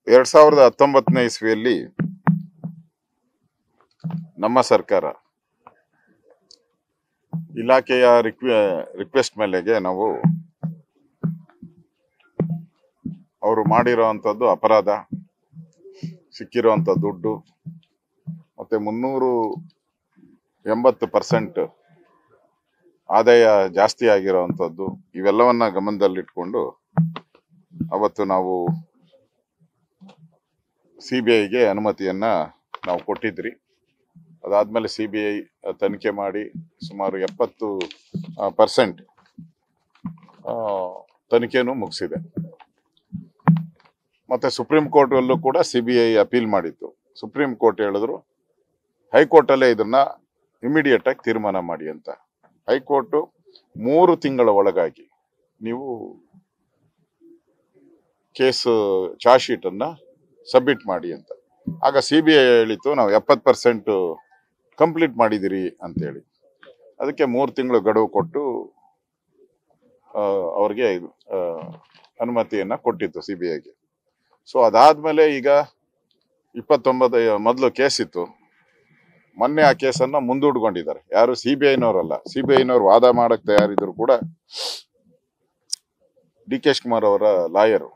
ಎರಡ್ ಸಾವಿರದ ಹತ್ತೊಂಬತ್ತನೇ ಇಸ್ವಿಯಲ್ಲಿ ನಮ್ಮ ಸರ್ಕಾರ ಇಲಾಖೆಯ ರಿಕ್ವೆ ರಿಕ್ವೆಸ್ಟ್ ಮೇಲೆಗೆ ನಾವು ಅವರು ಮಾಡಿರೋವಂಥದ್ದು ಅಪರಾಧ ಸಿಕ್ಕಿರೋವಂಥ ದುಡ್ಡು ಮತ್ತೆ ಮುನ್ನೂರು ಎಂಬತ್ತು ಪರ್ಸೆಂಟ್ ಆದಾಯ ಜಾಸ್ತಿ ಆಗಿರೋವಂಥದ್ದು ಇವೆಲ್ಲವನ್ನ ಗಮನದಲ್ಲಿಟ್ಕೊಂಡು ಅವತ್ತು ನಾವು ಸಿ ಬಿ ಐಗೆ ಅನುಮತಿಯನ್ನ ನಾವು ಕೊಟ್ಟಿದ್ರಿ ಅದಾದ್ಮೇಲೆ ಸಿ ಬಿ ಐ ತನಿಖೆ ಮಾಡಿ ಸುಮಾರು ಎಪ್ಪತ್ತು ಪರ್ಸೆಂಟ್ ತನಿಖೆನೂ ಮುಗಿಸಿದೆ ಮತ್ತೆ ಸುಪ್ರೀಂ ಕೋರ್ಟ್ ಅಲ್ಲೂ ಕೂಡ ಸಿ ಬಿ ಐ ಅಪೀಲ್ ಮಾಡಿತ್ತು ಸುಪ್ರೀಂ ಕೋರ್ಟ್ ಹೇಳಿದ್ರು ಹೈಕೋರ್ಟ್ ಅಲ್ಲೇ ಇದನ್ನ ಇಮಿಡಿಯೇಟ್ ಆಗಿ ತೀರ್ಮಾನ ಮಾಡಿ ಅಂತ ಹೈಕೋರ್ಟ್ ಮೂರು ತಿಂಗಳ ಒಳಗಾಗಿ ನೀವು ಕೇಸ್ ಚಾರ್ಜ್ ಶೀಟ್ ಅನ್ನ ಸಬ್ಮಿಟ್ ಮಾಡಿ ಅಂತ ಆಗ ಸಿ ಬಿ ಐ ಹೇಳಿತ್ತು ನಾವು ಎಪ್ಪತ್ತು ಪರ್ಸೆಂಟ್ ಕಂಪ್ಲೀಟ್ ಮಾಡಿದಿರಿ ಅಂತೇಳಿ ಅದಕ್ಕೆ ಮೂರು ತಿಂಗಳು ಗಡುವು ಕೊಟ್ಟು ಆ, ಅವ್ರಿಗೆ ಇದು, ಆ, ಅನುಮತಿಯನ್ನ ಕೊಟ್ಟಿತ್ತು ಸಿ ಬಿ ಐಗೆ ಸೊ ಅದಾದ್ಮೇಲೆ ಈಗ ಇಪ್ಪತ್ತೊಂಬತ್ತು ಮೊದಲು ಕೇಸ್ ಇತ್ತು ಮೊನ್ನೆ ಆ ಕೇಸನ್ನ ಮುಂದೂಡ್ಕೊಂಡಿದ್ದಾರೆ ಯಾರು ಸಿ ಬಿ ಐನವರಲ್ಲ ಸಿ ಬಿ ಐನವ್ರು ವಾದ ಮಾಡಕ್ ತಯಾರಿದ್ರು ಕೂಡ ಡಿ ಕೆ ಶಿವಕುಮಾರ್ ಅವರ ಲಾಯರು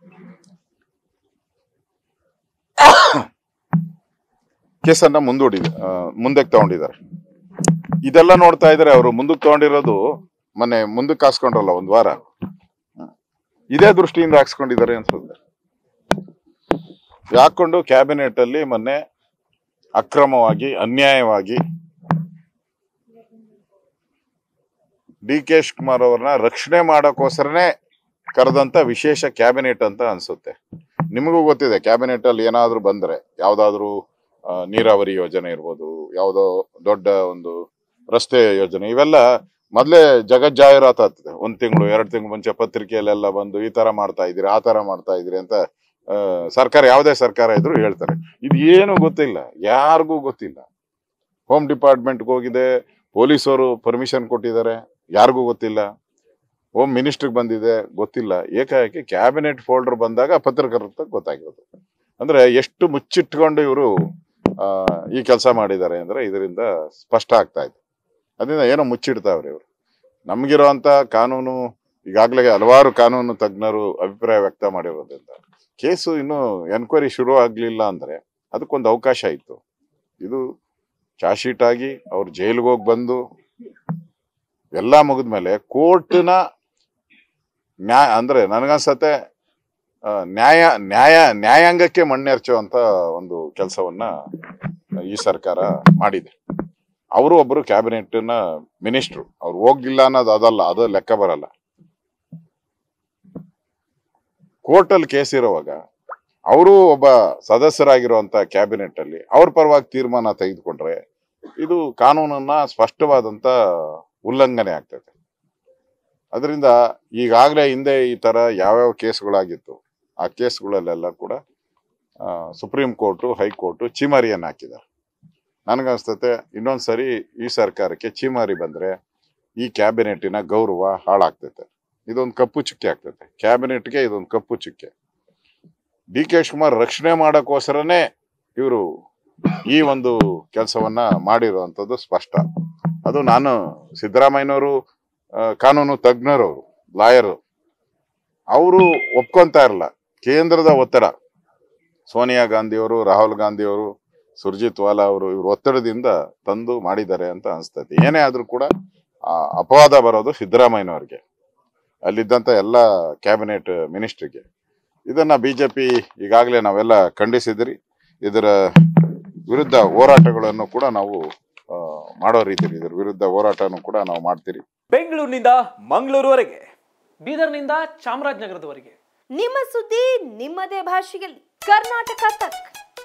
ಕೇಸನ್ನ ಮುಂದೂಡಿದ ಆ, ಮುಂದಕ್ಕೆ ತಗೊಂಡಿದ್ದಾರೆ ಇದೆಲ್ಲ ನೋಡ್ತಾ ಇದ್ರೆ ಅವರು ಮುಂದಕ್ಕೆ ತಗೊಂಡಿರೋದು ಮೊನ್ನೆ ಮುಂದಕ್ಕೆ ಹಾಸ್ಕೊಂಡ್ರಲ್ಲ ಒಂದ್ ವಾರ ಹ್ಮ್. ಇದೇ ದೃಷ್ಟಿಯಿಂದ ಹಾಕ್ಸ್ಕೊಂಡಿದ್ದಾರೆ ಅನ್ಸುತ್ತೆ ಯಾಕೊಂಡು ಕ್ಯಾಬಿನೆಟ್ ಅಲ್ಲಿ ಮೊನ್ನೆ ಅಕ್ರಮವಾಗಿ ಅನ್ಯಾಯವಾಗಿ ಡಿ ಕೆ ಶಿವಕುಮಾರ್ ಅವ್ರನ್ನ ರಕ್ಷಣೆ ಮಾಡೋಕ್ಕೋಸ್ಕರನೇ ಕರೆದಂತ ವಿಶೇಷ ಕ್ಯಾಬಿನೆಟ್ ಅಂತ ಅನ್ಸುತ್ತೆ ನಿಮಗೂ ಗೊತ್ತಿದೆ ಕ್ಯಾಬಿನೆಟ್ ಅಲ್ಲಿ ಏನಾದ್ರೂ ಬಂದ್ರೆ ಯಾವ್ದಾದ್ರು ಆ, ನೀರಾವರಿ ಯೋಜನೆ ಇರ್ಬೋದು ಯಾವ್ದೋ ದೊಡ್ಡ ಒಂದು ರಸ್ತೆ ಯೋಜನೆ ಇವೆಲ್ಲ ಮೊದ್ಲೇ ಜಗಜ್ಜಾಹೀರಾತು ಆಗ್ತದೆ ಒಂದ್ ತಿಂಗಳು ಎರಡು ತಿಂಗಳು ಮುಂಚೆ ಪತ್ರಿಕೆಯಲ್ಲೆಲ್ಲ ಬಂದು ಈ ತರ ಮಾಡ್ತಾ ಇದ್ದೀರಿ ಆ ತರ ಮಾಡ್ತಾ ಇದ್ದೀರಿ ಅಂತ ಆ, ಸರ್ಕಾರ ಯಾವುದೇ ಸರ್ಕಾರ ಇದ್ರು ಹೇಳ್ತಾರೆ ಇದು ಏನು ಗೊತ್ತಿಲ್ಲ ಯಾರಿಗೂ ಗೊತ್ತಿಲ್ಲ ಹೋಮ್ ಡಿಪಾರ್ಟ್ಮೆಂಟ್ಗೆ ಹೋಗಿದೆ ಪೊಲೀಸರು ಪರ್ಮಿಷನ್ ಕೊಟ್ಟಿದ್ದಾರೆ ಯಾರಿಗೂ ಗೊತ್ತಿಲ್ಲ ಹೋಮ್ ಮಿನಿಸ್ಟ್ರಿಗೆ ಬಂದಿದೆ ಗೊತ್ತಿಲ್ಲ ಏಕಾಏಕಿ ಕ್ಯಾಬಿನೆಟ್ ಫೋಲ್ಡರ್ ಬಂದಾಗ ಪತ್ರಕರ್ತರಿಗೆ ಗೊತ್ತಾಗಿರೋದು ಅಂದ್ರೆ ಎಷ್ಟು ಮುಚ್ಚಿಟ್ಕೊಂಡು ಇವರು ಈ ಕೆಲಸ ಮಾಡಿದ್ದಾರೆ ಅಂದ್ರೆ ಇದರಿಂದ ಸ್ಪಷ್ಟ ಆಗ್ತಾ ಇದೆ ಅದರಿಂದ ಏನೋ ಮುಚ್ಚಿಡ್ತಾವ್ರೆ ಇವರು ನಮ್ಗಿರೋಂತ ಕಾನೂನು ಈಗಾಗಲೇ ಹಲವಾರು ಕಾನೂನು ತಜ್ಞರು ಅಭಿಪ್ರಾಯ ವ್ಯಕ್ತ ಮಾಡಿರೋದ್ರಿಂದ ಕೇಸು ಇನ್ನು ಎನ್ಕ್ವೈರಿ ಶುರು ಆಗ್ಲಿಲ್ಲ ಅಂದ್ರೆ ಅದಕ್ಕೊಂದು ಅವಕಾಶ ಇತ್ತು ಇದು ಚಾರ್ಜ್ ಶೀಟ್ ಆಗಿ ಅವ್ರು ಜೈಲಿಗೆ ಹೋಗಿ ಬಂದು ಎಲ್ಲ ಮುಗಿದ್ಮೇಲೆ ಕೋರ್ಟ್ನ ನ್ಯಾಯ ಅಂದ್ರೆ ನನಗನ್ಸತ್ತೆ ಆ, ನ್ಯಾಯ ನ್ಯಾಯ ನ್ಯಾಯಾಂಗಕ್ಕೆ ಮಣ್ಣೆರ್ಚುವಂತ ಒಂದು ಕೆಲಸವನ್ನ ಈ ಸರ್ಕಾರ ಮಾಡಿದೆ ಅವರು ಒಬ್ಬರು ಕ್ಯಾಬಿನೆಟ್ ನ ಮಿನಿಸ್ಟ್ರು ಅವ್ರು ಹೋಗಿಲ್ಲ ಅನ್ನೋದು ಅದಲ್ಲ ಅದು ಲೆಕ್ಕ ಬರಲ್ಲ ಕೋರ್ಟ್ ಅಲ್ಲಿ ಕೇಸ್ ಇರುವಾಗ ಅವರು ಒಬ್ಬ ಸದಸ್ಯರಾಗಿರುವಂತ ಕ್ಯಾಬಿನೆಟ್ ಅಲ್ಲಿ ಅವ್ರ ಪರವಾಗಿ ತೀರ್ಮಾನ ತೆಗೆದುಕೊಂಡ್ರೆ ಇದು ಕಾನೂನನ್ನ ಸ್ಪಷ್ಟವಾದಂತ ಉಲ್ಲಂಘನೆ ಆಗ್ತದೆ ಅದರಿಂದ ಈಗಾಗಲೇ ಹಿಂದೆ ಈ ತರ ಯಾವ್ಯಾವ ಕೇಸ್ಗಳಾಗಿತ್ತು ಆ ಕೇಸ್ಗಳಲ್ಲೆಲ್ಲ ಕೂಡ ಆ, ಸುಪ್ರೀಂ ಕೋರ್ಟು ಹೈಕೋರ್ಟು ಚೀಮಾರಿಯನ್ನು ಹಾಕಿದ್ದಾರೆ ನನಗನ್ಸ್ತತೆ ಇನ್ನೊಂದ್ಸರಿ ಈ ಸರ್ಕಾರಕ್ಕೆ ಚೀಮಾರಿ ಬಂದ್ರೆ ಈ ಕ್ಯಾಬಿನೆಟ್ಟಿನ ಗೌರವ ಹಾಳಾಗ್ತೈತೆ ಇದೊಂದು ಕಪ್ಪು ಚುಕ್ಕೆ ಆಗ್ತೈತೆ ಕ್ಯಾಬಿನೆಟ್ಗೆ ಇದೊಂದು ಕಪ್ಪು ಚುಕ್ಕೆ ಡಿ ಕೆ ಶಿವಕುಮಾರ್ ರಕ್ಷಣೆ ಮಾಡೋಕ್ಕೋಸ್ಕರನೇ ಇವರು ಈ ಒಂದು ಕೆಲಸವನ್ನ ಮಾಡಿರುವಂಥದ್ದು ಸ್ಪಷ್ಟ ಅದು ನಾನು ಸಿದ್ದರಾಮಯ್ಯನವರು ಆ, ಕಾನೂನು ತಜ್ಞರು ಲಾಯರು ಅವರು ಒಪ್ಕೊಂತಾ ಇರಲ್ಲ ಕೇಂದ್ರದ ಒತ್ತಡ ಸೋನಿಯಾ ಗಾಂಧಿಯವರು ರಾಹುಲ್ ಗಾಂಧಿಯವರು ಸುರ್ಜಿತ್ ವಾಲಾ ಅವರು ಇವ್ರ ಒತ್ತಡದಿಂದ ತಂದು ಮಾಡಿದ್ದಾರೆ ಅಂತ ಅನಿಸ್ತೈತಿ ಏನೇ ಆದ್ರೂ ಕೂಡ ಆ ಅಪವಾದ ಬರೋದು ಸಿದ್ದರಾಮಯ್ಯನವ್ರಿಗೆ ಅಲ್ಲಿದ್ದಂತ ಎಲ್ಲ ಕ್ಯಾಬಿನೆಟ್ ಮಿನಿಸ್ಟ್ರಿಗೆ ಇದನ್ನ ಬಿಜೆಪಿ ಈಗಾಗಲೇ ನಾವೆಲ್ಲ ಖಂಡಿಸಿದ್ರಿ ಇದರ ವಿರುದ್ಧ ಹೋರಾಟಗಳನ್ನು ಕೂಡ ನಾವು ಆ, ಮಾಡೋ ರೀತಿಲಿ ಇದ್ರ ವಿರುದ್ಧ ಹೋರಾಟನೂ ಕೂಡ ನಾವು ಮಾಡ್ತೀರಿ ಬೆಂಗಳೂರಿನಿಂದ ಮಂಗಳೂರುವರೆಗೆ ಬೀದರ್ನಿಂದ ಚಾಮರಾಜನಗರದವರೆಗೆ ನಿಮ್ಮ ಸುದ್ದಿ ನಿಮ್ಮದೇ ಭಾಷೆಯಲ್ಲಿ ಕರ್ನಾಟಕ ತಕ್